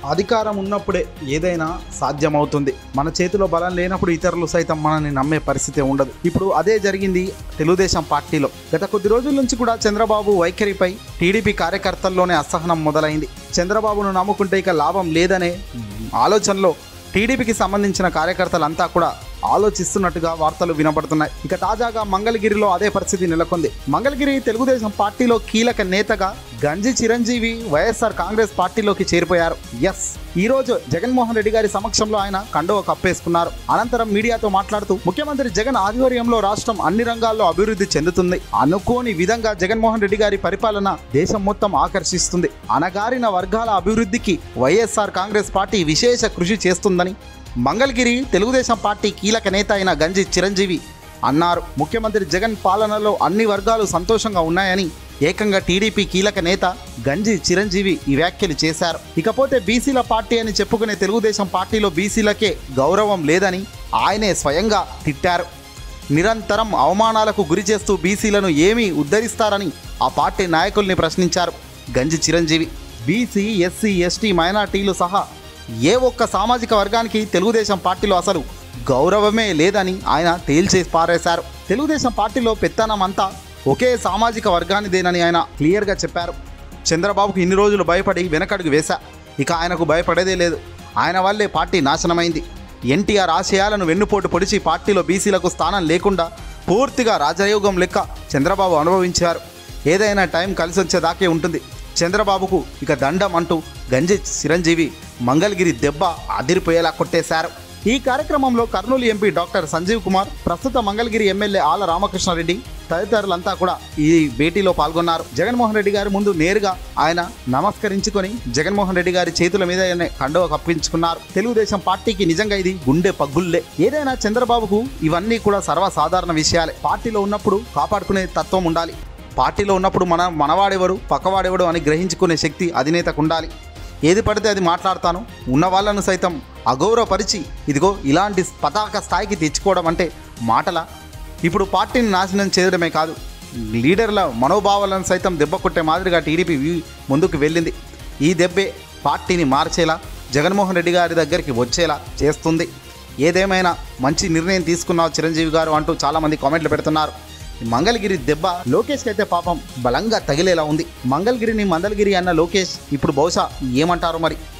అధికారం ఉన్నప్పుడే ఏదైనా సాధ్యమవుతుంది మన చేతిలో బలం లేనప్పుడు ఇతరులు సైతం మనల్ని నమ్మే పరిస్థితి ఉండదు ఇప్పుడు అదే జరిగింది తెలుగుదేశం పార్టీలో గత కొద్ది రోజుల నుంచి కూడా చంద్రబాబు వైఖరిపై టీడీపీ కార్యకర్తల్లోనే అసహనం మొదలైంది చంద్రబాబును నమ్ముకుంటే ఇక లాభం లేదనే ఆలోచనలో టీడీపీకి సంబంధించిన కార్యకర్తలంతా కూడా ఆలోచిస్తున్నట్టుగా వార్తలు వినబడుతున్నాయి ఇక తాజాగా మంగళగిరిలో అదే పరిస్థితి నెలకొంది మంగళగిరి తెలుగుదేశం పార్టీలో కీలక నేతగా గంజి చిరంజీవి వైఎస్ఆర్ కాంగ్రెస్ పార్టీలోకి చేరిపోయారు ఎస్ ఈ రోజు జగన్మోహన్ రెడ్డి గారి సమక్షంలో ఆయన కండువ కప్పేసుకున్నారు అనంతరం మీడియాతో మాట్లాడుతూ ముఖ్యమంత్రి జగన్ ఆధ్వర్యంలో రాష్ట్రం అన్ని రంగాల్లో అభివృద్ధి చెందుతుంది అనుకోని విధంగా జగన్మోహన్ రెడ్డి గారి పరిపాలన దేశం మొత్తం ఆకర్షిస్తుంది అనగారిన వర్గాల అభివృద్ధికి వైఎస్ఆర్ కాంగ్రెస్ పార్టీ విశేష కృషి చేస్తుందని మంగళగిరి తెలుగుదేశం పార్టీ కీలక నేత అయిన గంజి చిరంజీవి అన్నారు ముఖ్యమంత్రి జగన్ పాలనలో అన్ని వర్గాలు సంతోషంగా ఉన్నాయని ఏకంగా టీడీపీ కీలక నేత గంజి చిరంజీవి ఈ వ్యాఖ్యలు చేశారు ఇకపోతే బీసీల పార్టీ అని చెప్పుకునే తెలుగుదేశం పార్టీలో బీసీలకే గౌరవం లేదని ఆయనే స్వయంగా తిట్టారు నిరంతరం అవమానాలకు గురి చేస్తూ బీసీలను ఏమీ ఉద్ధరిస్తారని ఆ పార్టీ నాయకుల్ని ప్రశ్నించారు గంజి చిరంజీవి బీసీ ఎస్సీ ఎస్టీ మైనార్టీలు సహా ఏ ఒక్క సామాజిక వర్గానికి తెలుగుదేశం పార్టీలో అసలు గౌరవమే లేదని ఆయన తేల్చేసి పారేశారు తెలుగుదేశం పార్టీలో పెత్తనం అంతా ఒకే సామాజిక వర్గానిదేనని ఆయన క్లియర్గా చెప్పారు చంద్రబాబుకు ఇన్ని రోజులు భయపడి వెనకడుగు వేశా ఇక ఆయనకు భయపడేదే లేదు ఆయన వల్లే పార్టీ నాశనమైంది ఎన్టీఆర్ ఆశయాలను వెన్నుపోటు పొడిచి పార్టీలో బీసీలకు స్థానం లేకుండా పూర్తిగా రాజయోగం లెక్క చంద్రబాబు అనుభవించారు ఏదైనా టైం కలిసి వచ్చేదాకే ఉంటుంది చంద్రబాబుకు ఇక దండం అంటూ గంజి చిరంజీవి మంగళగిరి దెబ్బ అదిరిపోయేలా కొట్టేశారు ఈ కార్యక్రమంలో కర్నూలు ఎంపీ డాక్టర్ సంజీవ్ కుమార్ ప్రస్తుత మంగళగిరి ఎమ్మెల్యే ఆల రామకృష్ణారెడ్డి తదితరులంతా కూడా ఈ భేటీలో పాల్గొన్నారు జగన్మోహన్ రెడ్డి గారి ముందు నేరుగా ఆయన నమస్కరించుకొని జగన్మోహన్ రెడ్డి గారి చేతుల మీద ఆయన కండువ కప్పించుకున్నారు తెలుగుదేశం పార్టీకి నిజంగా ఇది గుండె పగ్గుల్లే ఏదైనా చంద్రబాబుకు ఇవన్నీ కూడా సర్వసాధారణ విషయాలే పార్టీలో ఉన్నప్పుడు కాపాడుకునే తత్వం ఉండాలి పార్టీలో ఉన్నప్పుడు మన మనవాడెవడు పక్కవాడెవడు అని గ్రహించుకునే శక్తి అధినేతకు ఉండాలి ఏది పడితే అది మాట్లాడతాను ఉన్న వాళ్ళను సైతం అగౌరవపరిచి ఇదిగో ఇలాంటి పతాక స్థాయికి తెచ్చుకోవడం అంటే మాటల ఇప్పుడు పార్టీని నాశనం చేయడమే కాదు లీడర్ల మనోభావాలను సైతం దెబ్బ కొట్టే మాదిరిగా టీడీపీ వి- ముందుకు వెళ్ళింది ఈ దెబ్బే పార్టీని మార్చేలా జగన్మోహన్ రెడ్డి గారి దగ్గరికి వచ్చేలా చేస్తుంది ఏదేమైనా మంచి నిర్ణయం తీసుకున్నావు చిరంజీవి గారు అంటూ చాలామంది కామెంట్లు పెడుతున్నారు ఈ మంగళగిరి దెబ్బ లోకేష్కి అయితే పాపం బలంగా తగిలేలా ఉంది మంగళగిరిని మందలగిరి అన్న లోకేష్ ఇప్పుడు బహుశా ఏమంటారు మరి